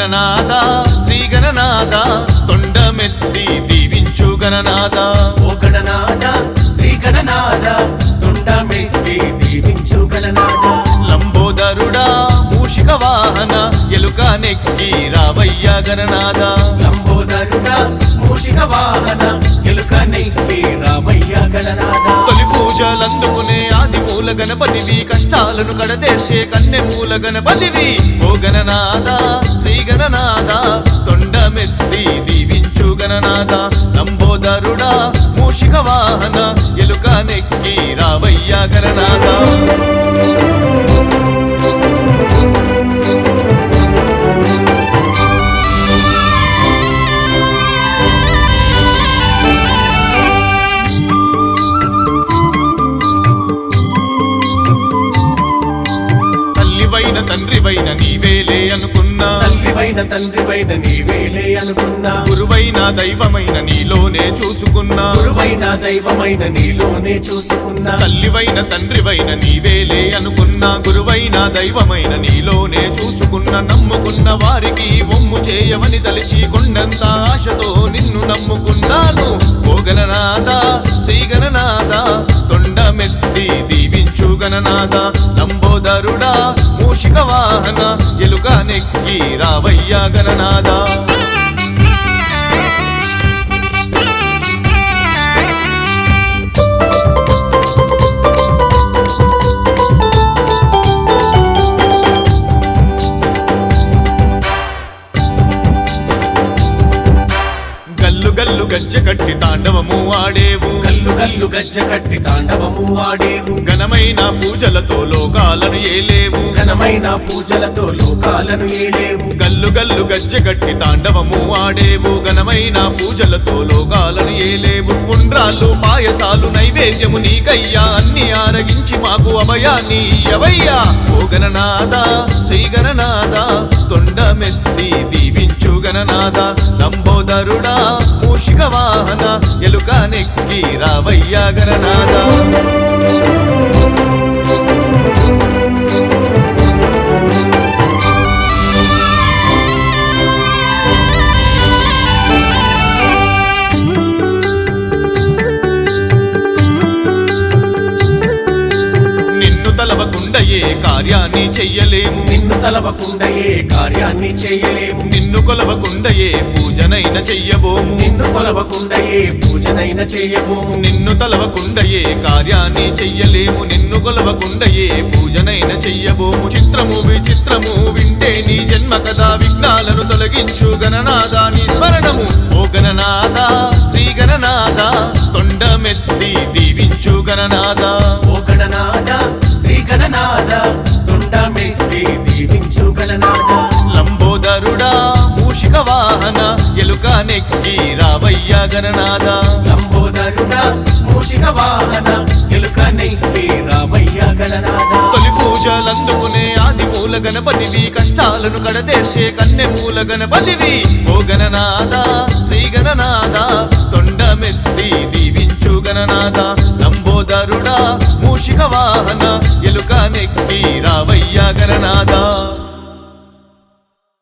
గణనాథ శ్రీ గణనాథ తొండమెత్తి దీవించు గణనాథ ఓ గణనాథ శ్రీ గణనాథ తుండమెత్తి దీవించు గణనాథ లంబోదరుడా మూషిక వాహన ఎలుక నెక్కి రావయ్య గణనాథ లంబోదరుడా మూషిక వాహన ఎలుక నెక్కి రామయ్య గణనాథ తొలి పూజలందుకునే ఆది మూల గణపతివి కష్టాలను కడతీర్చే కన్నె మూల గణపతివి ఓ గణనాథ శ్రీ గణనాథ తొండమెత్తి దీవించు గణనాథ లంబోదరుడా మూషిక వాహన ఎలుక నెక్కి రావయ్య గణనాథ తల్లివైన తండ్రివైన నీవేలే అనుకున్నా తల్లివైన తండ్రివైన నీవేలే అనుకున్నా గురువైన దైవమైన నీలోనే చూసుకున్నా గురువైన దైవమైన నీలోనే చూసుకున్నా తల్లివైన తండ్రివైన నీవేలే అనుకున్నా గురువైన దైవమైన నీలోనే చూసుకున్న నమ్ముకున్న వారికి ఒమ్ము చేయవని తలిచి కొండంత ఆశతో నిన్ను నమ్ముకున్నాను ఓ గణనాథ శ్రీ గణనాథ తొండమెత్తి దీవించు గణనాథ లంబోదరుడా మూషిక వాహన ఎలుక నెక్కి రావయ్య గణనాథ గల్లు గల్లు గజ్జె కట్టి తాండవము ఆడేవు గల్లు గల్లు గజ్జ కట్టి తాండవము ఆడేవు ఘనమైన పూజలతో లోకాలను ఏలేవు ఘనమైన పూజలతో లోకాలను ఏలేవు గల్లు గల్లు గజ్జె కట్టి తాండవము ఆడేవు ఘనమైన పూజలతో లోకాలను ఏలేవు ఉండ్రాళ్ళు పాయసాలు నైవేద్యము నీకయ్యా అన్ని ఆరగించి మాకు అభయాన్ని ఎవయ్యా ఓ గణనాథ శ్రీ గణనాథ తొండమెత్తి దీవించు గణనాథ లంబోదరుడా మూషిక వాహన ఎలుక నెక్కి రావయ్య గణనాథ నిన్ను తలవకుండా ఏ కార్యాన్ని చెయ్యలేము నిన్ను తలవకుండా ఏ కార్యాన్ని చేయలేము నిన్ను కొలవకుండా ఏ పూజనైన చెయ్యబోము నిన్ను కొలవకుండా ఏ పూజనైన చేయబోము నిన్ను తలవకుండా ఏ కార్యాన్ని చెయ్యలేము నిన్ను కొలవకుండా ఏ పూజనైన చెయ్యబోము చిత్రము విచిత్రము వింటే నీ జన్మ కదా విఘ్నాలను తొలగించు గణనాథ నీ స్మరణము ఓ గణనాథ శ్రీ గణనాథ తొండమెత్తి దీవించు గణనాథ ఓ గణనాథ శ్రీ గణనాథ తుండమెత్తి దీవించు గణనాథ లంబోదరుడా మూషిక వాహన ఎలుక నెక్కి రావయ్య గణనాథ లంబోదరుడా మూషిక వాహన ఎలుక నెక్కి రామయ్య గణనాథ తొలి పూజలందుకునే ఆది మూల గణపతివి కష్టాలను కడతీర్చే కన్నె మూల గణపతివి ఓ గణనాథ శ్రీ గణనాథ తొండమెత్తి దీవించు గణనాథ లంబోదరుడా మూషిక వాహన ఎలుక నెక్కి రావయ్య గణనాథ